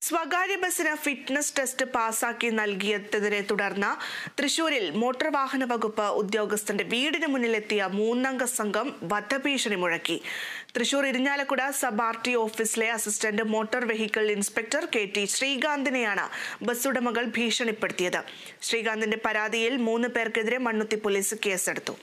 സ്വകാര്യ ബസ്സിന് fitness test പാസാക്കി നൽകിയതിനെ തുടർന്ന് തൃശൂരിൽ മോട്ടോർ വാഹന വകുപ്പ് ഉദ്യോഗസ്ഥന്റെ വീടിന് മുന്നിലെത്തിയ മൂന്നംഗ സംഘം വധഭീഷണി മുഴക്കി Thrissur Irinjalakuda sub R T ഓഫീസിലെ assistant motor vehicle inspector K T ശ്രീകാന്തിനെയാണ് ബസ് ഉടമകൾ ഭീഷണിപ്പെടുത്തിയത് ശ്രീകാന്തിന്റെ പരാതിയിൽ മൂന്ന് പേർക്കെതിരെ മണ്ണുത്തി പോലീസ് കേസെടുത്തു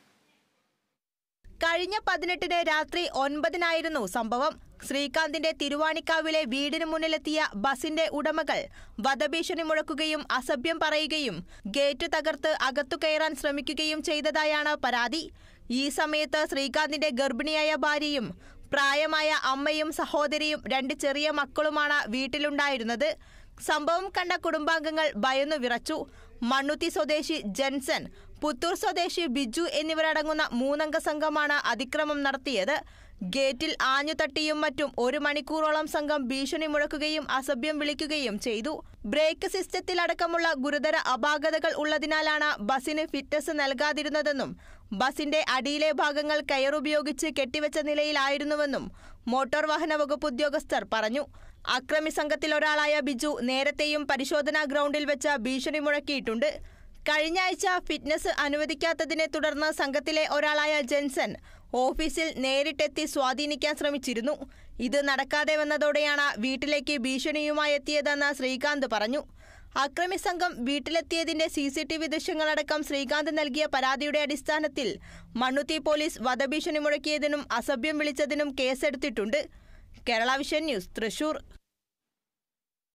കഴിഞ്ഞ പതിനെട്ടിന് രാത്രി ഒൻപതിനായിരുന്നു സംഭവം ശ്രീകാന്തിന്റെ തിരുവാണിക്കാവിലെ വീടിന് മുന്നിലെത്തിയ ബസിന്റെ ഉടമകൾ വധഭീഷണി മുഴക്കുകയും അസഭ്യം പറയുകയും ഗേറ്റ് തകർത്ത് അകത്തു കയറാൻ ശ്രമിക്കുകയും ചെയ്തതായാണ് പരാതി ഈ സമയത്ത് ശ്രീകാന്തിന്റെ ഗർഭിണിയായ ഭാര്യയും പ്രായമായ അമ്മയും സഹോദരിയും രണ്ട് ചെറിയ മക്കളുമാണ് വീട്ടിലുണ്ടായിരുന്നത് സംഭവം കണ്ട കുടുംബാംഗങ്ങൾ ഭയന്നു വിറച്ചു മണ്ണുത്തി സ്വദേശി ജെൻസൺ പുത്തൂർ സ്വദേശി ബിജു എന്നിവരടങ്ങുന്ന മൂന്നംഗ സംഘമാണ് അതിക്രമം നടത്തിയത് ഗേറ്റിൽ ആഞ്ഞുതട്ടിയും മറ്റും ഒരു മണിക്കൂറോളം സംഘം ഭീഷണി മുഴക്കുകയും അസഭ്യം വിളിക്കുകയും ചെയ്തു ബ്രേക്ക് സിസ്റ്റത്തിലടക്കമുള്ള ഗുരുതര അപാകതകൾ ഉള്ളതിനാലാണ് ബസിന് ഫിറ്റ്നസ് നൽകാതിരുന്നതെന്നും ബസിന്റെ അടിയിലെ ഭാഗങ്ങൾ കയറുപയോഗിച്ച് കെട്ടിവെച്ച നിലയിലായിരുന്നുവെന്നും മോട്ടോർ വാഹന വകുപ്പ് ഉദ്യോഗസ്ഥർ പറഞ്ഞു അക്രമി സംഘത്തിൽ ഒരാളായ ബിജു നേരത്തെയും പരിശോധനാ ഗ്രൗണ്ടിൽ വെച്ച് ഭീഷണി മുഴക്കിയിട്ടുണ്ട് കഴിഞ്ഞ ആഴ്ച ഫിറ്റ്നസ് അനുവദിക്കാത്തതിനെ തുടർന്ന് സംഘത്തിലെ ഒരാളായ ജെൻസൺ ഓഫീസിൽ നേരിട്ടെത്തി സ്വാധീനിക്കാൻ ശ്രമിച്ചിരുന്നു ഇത് നടക്കാതെ വന്നതോടെയാണ് വീട്ടിലേക്ക് ഭീഷണിയുമായി എത്തിയതെന്ന് ശ്രീകാന്ത് പറഞ്ഞു അക്രമി സംഘം വീട്ടിലെത്തിയതിന്റെ സി സി ടി വി ദൃശ്യങ്ങളടക്കം ശ്രീകാന്ത് നൽകിയ പരാതിയുടെ അടിസ്ഥാനത്തിൽ മണ്ണുത്തി പോലീസ് വധഭീഷണി മുഴക്കിയതിനും അസഭ്യം വിളിച്ചതിനും കേസെടുത്തിട്ടുണ്ട് കേരള വിഷൻ ന്യൂസ് തൃശൂർ